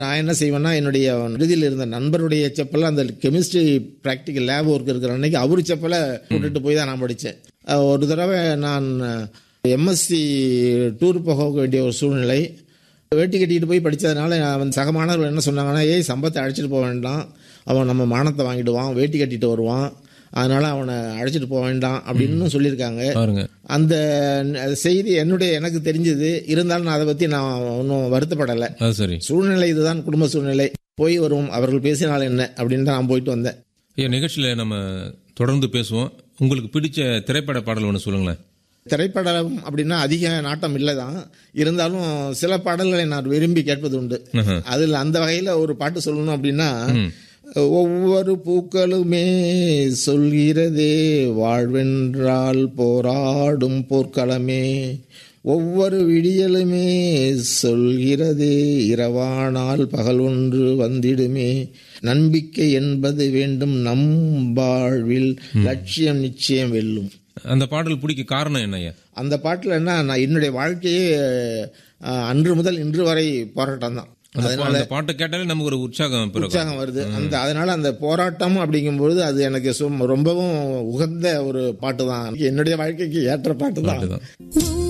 நான் என்ன செய்வேன்னா என்னுடைய விடுதியில் இருந்த நண்பருடைய செப்பலை அந்த கெமிஸ்ட்ரி ப்ராக்டிக்கல் லேப் ஒர்க் இருக்கிற அன்னைக்கு அவர் செப்பலை போட்டுட்டு போய் தான் நான் படித்தேன் ஒரு தடவை நான் எம்எஸ்சி டூர் போக வேண்டிய ஒரு சூழ்நிலை வேட்டி கட்டிட்டு போய் படித்ததுனால அவன் சக மாணவர்கள் என்ன சொன்னாங்கன்னா ஏய் சம்பத்தை அழைச்சிட்டு போக வேண்டாம் அவன் நம்ம மானத்தை வாங்கிடுவான் வேட்டி கட்டிட்டு வருவான் அதனால அவனை அழைச்சிட்டு போக வேண்டாம் அப்படின்னு சொல்லியிருக்காங்க பாருங்க அந்த செய்தி என்னுடைய எனக்கு தெரிஞ்சது இருந்தாலும் நான் அதை பற்றி நான் ஒன்றும் வருத்தப்படலை அது சரி சூழ்நிலை இதுதான் குடும்ப சூழ்நிலை போய் வருவோம் அவர்கள் பேசினால் என்ன அப்படின்னு தான் நான் போயிட்டு வந்தேன் ஐயா நிகழ்ச்சியில நம்ம தொடர்ந்து பேசுவோம் உங்களுக்கு பிடிச்ச திரைப்பட பாடல் ஒன்று சொல்லுங்களேன் திரைப்படம் அப்படின்னா அதிக நாட்டம் இல்லை தான் இருந்தாலும் சில பாடல்களை நான் விரும்பி கேட்பது உண்டு ஆஹா. அதில் அந்த வகையில் ஒரு பாட்டு சொல்லணும் அப்படின்னா ஒவ்வொரு பூக்களுமே சொல்கிறதே வாழ்வென்றால் போராடும் போர்க்களமே ஒவ்வொரு விடியலுமே சொல்கிறதே இரவானால் பகல் ஒன்று வந்திடுமே நம்பிக்கை என்பது வேண்டும் நம் வாழ்வில் லட்சியம் நிச்சயம் வெல்லும் அந்த பாடல் பிடிக்க காரணம் என்ன ஐயா அந்த பாட்டில் என்ன நான் என்னுடைய வாழ்க்கையே அஹ், அன்று முதல் இன்று வரை போராட்டம் தான் அந்த பா- அந்த பாட்டை கேட்டாலே நமக்கு ஒரு உற்சாகம் பிறகு உற்சாகம் வருது அந்த அதனால அந்த போராட்டம் அப்படிங்கும்பொழுது அது எனக்கு சும்- ரொம்பவும் உகந்த ஒரு பாட்டு தான் என்னுடைய வாழ்க்கைக்கு ஏற்ற பாட்டு தான் அதுதான் ஒவ்வொரு